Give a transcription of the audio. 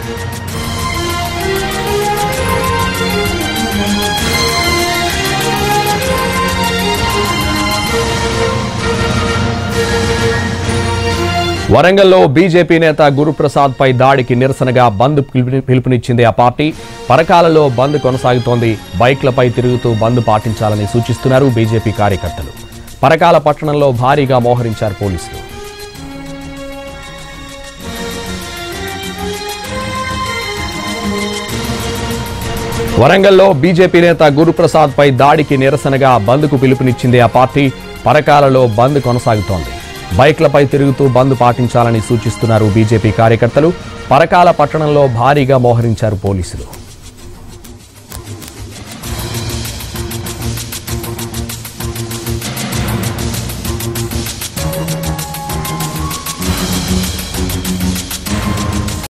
వరంగల్లో బీజేపీ నేత గురుప్రసాద్ పై దాడికి నిరసనగా బంద్ పిలుపుని- పిలుపునిచ్చింది ఆ పార్టీ పరకాలలో బంద్ కొనసాగుతోంది బైక్లపై తిరుగుతూ బంద్ పాటించాలని సూచిస్తున్నారు బీజేపీ కార్యకర్తలు పరకాల పట్టణంలో భారీగా మోహరించారు పోలీసులు వరంగల్లో బీజేపీ నేత గురుప్రసాద్ పై దాడికి నిరసనగా బంద్కు పిలుపునిచ్చింది ఆ పార్టీ పరకాలలో బంద్ కొనసాగుతోంది బైక్లపై తిరుగుతూ బంద్ పాటించాలని సూచిస్తున్నారు బీజేపీ కార్యకర్తలు పరకాల పట్టణంలో భారీగా మోహరించారు పోలీసులు